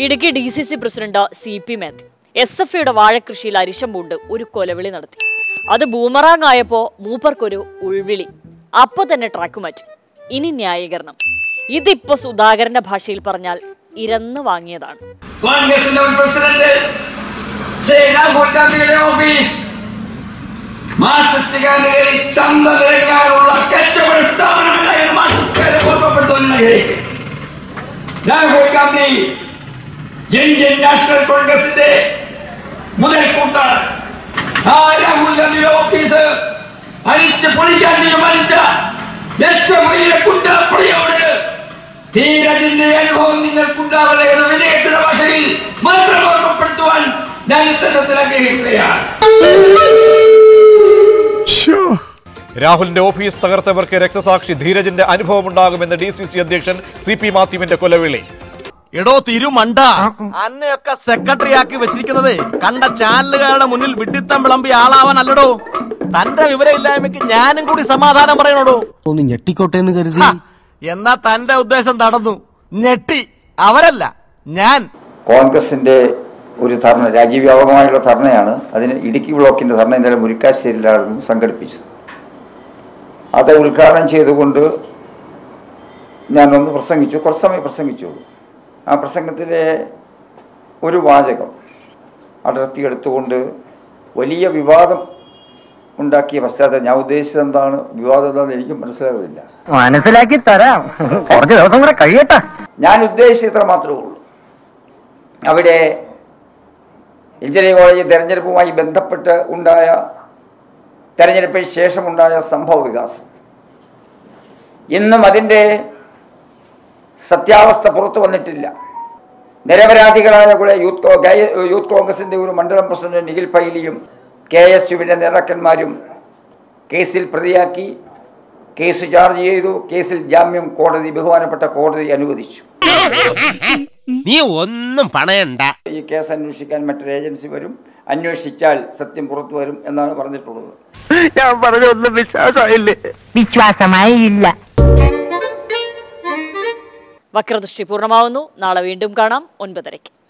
Idukki D C C president C P Mathew S F ഐയുടെ വാഴക്കൃഷിയിൽ അരിശം പൂണ്ട് ഒരു കൊലവിളി നടത്തി അത് ബൂമറാങ് ആയപ്പോ മൂപ്പർക്കൊരു ഉൾവിളി അപ്പൊ തന്നെ ട്രാക്ക് മാറ്റി ഇനി ന്യായീകരണം ഇതിപ്പോ സുധാകരന്റെ ഭാഷയിൽ പറഞ്ഞാൽ ഇരന്ന് വാങ്ങിയതാണ് കോൺഗ്രസിന്റെ മുൻ പ്രസിഡന്റ് ശ്രീ രാഹുൽ ഗാന്ധിയുടെ ഓഫീസ് മാസത്തികാരന് കയറി ചന്ത നിരക്കാനുള്ള കച്ചവട സ്ഥാപനമല്ല എന്ന് മാസത്തികാരെ ഓർമ്മപ്പെടുത്തുന്ന രാഹുൽ ഗാന്ധി ഇന്ത്യൻ നാഷണൽ കോൺഗ്രസിന്റെ മുതൽക്കൂട്ടാണ് ആ രാഹുൽ ഗാന്ധിയുടെ ഓഫീസ് അടിച്ച് പൊളിക്കാൻ തീരുമാനിച്ച എസ് എഫ് ഐയുടെ കുറ്റപ്പടിയോട് ധീരജിന്റെ അനുഭവം നിങ്ങൾക്കുണ്ടാവട്ടെ എന്ന് വിജയത്തിന്റെ ഭാഷയിൽ മാത്രം ഓർമ്മപ്പെടുത്തുവാൻ ഞാൻ ഇത്തരത്തിൽ ആഗ്രഹിക്കുകയാണ് രാഹുലിന്റെ ഓഫീസ് തകർത്തവർക്ക് രക്തസാക്ഷി ധീരജിന്റെ അനുഭവമുണ്ടാകുമെന്ന് ഡി സി സി അധ്യക്ഷൻ സി പി മാത്യുവിന്റെ കൊലവിളി എടോ തിരുമണ്ട അന്നയൊക്കെ സെക്രട്ടറി ആക്കി വെച്ചിരിക്കുന്നത് കണ്ട ചാനലുകാരുടെ മുന്നിൽ വിഡിത്തം വിളമ്പി ആളാവാനല്ലടോ തന്റെ വിവരമില്ലായ്മയ്ക്ക് ഞാനും കൂടി സമാധാനം പറയണോടോ ഒന്ന് ഞെട്ടിക്കോട്ടെ എന്ന് കരുതി ഹ, എന്നാ തന്റെ ഉദ്ദേശം നടന്നു ഞെട്ടി അവരല്ല ഞാൻ കോൺഗ്രസിന്റെ ഒരു ധർണ രാജ്യവ്യാപകമായുള്ള ധർണയാണ് അതിന് ഇടുക്കി ബ്ലോക്കിന്റെ ധർണ ഇന്നലെ മുരിക്കാശ്ശേരിയിലായിരുന്നു സംഘടിപ്പിച്ചത് അത് ഉദ്ഘാടനം ചെയ്തുകൊണ്ട് ഞാനൊന്ന് പ്രസംഗിച്ചു കുറച്ച് സമയം പ്രസംഗിച്ചു ആ പ്രസംഗത്തിലെ ഒരു വാചകം അടർത്തിയെടുത്തുകൊണ്ട് വലിയ വിവാദം ഉണ്ടാക്കിയ പശ്ചാത്തലം ഞാൻ ഉദ്ദേശിച്ചത് എന്താണ് വിവാദം എന്താണെന്ന് എനിക്കും മനസ്സിലാകുന്നില്ല മനസ്സിലാക്കി തരാം കുറച്ച് ദിവസം കൂടെ കഴിയട്ടെ ഞാൻ ഉദ്ദേശിച്ചത് ഇത്ര മാത്രമേ ഉള്ളൂ അവിടെ എഞ്ചിനീയറിംഗ് കോളേജ് തെരഞ്ഞെടുപ്പുമായി ബന്ധപ്പെട്ട് ഉണ്ടായ തെരഞ്ഞെടുപ്പിന് ശേഷമുണ്ടായ സംഭവ വികാസം ഇന്നും അതിൻ്റെ സത്യാവസ്ഥ പുറത്തു വന്നിട്ടില്ല നിരപരാധികളായ കൂടെ യൂത്ത് കോ- ഗൈ- യൂത്ത് കോൺഗ്രസിന്റെ ഒരു മണ്ഡലം പ്രസിഡന്റ് നിഖിൽ പൈലിയും കെ എസ് യുവിൻ്റെ നേതാക്കന്മാരും കേസിൽ പ്രതിയാക്കി കേസ് ചാർജ് ചെയ്തു കേസിൽ ജാമ്യം കോടതി ബഹുമാനപ്പെട്ട കോടതി അനുവദിച്ചു നീ ഒന്നും പണയണ്ട ഈ കേസ് അന്വേഷിക്കാൻ മറ്റൊരു ഏജൻസി വരും അന്വേഷിച്ചാൽ സത്യം പുറത്തു വരും എന്നാണ് പറഞ്ഞിട്ടുള്ളത് ഞാൻ പറഞ്ഞൊന്നും വിശ്വാസമായില്ലേ വിശ്വാസമായി ഇല്ല വക്രദൃഷ്ടി പൂർണ്ണമാവുന്നു നാളെ വീണ്ടും കാണാം ഒൻപതരയ്ക്ക്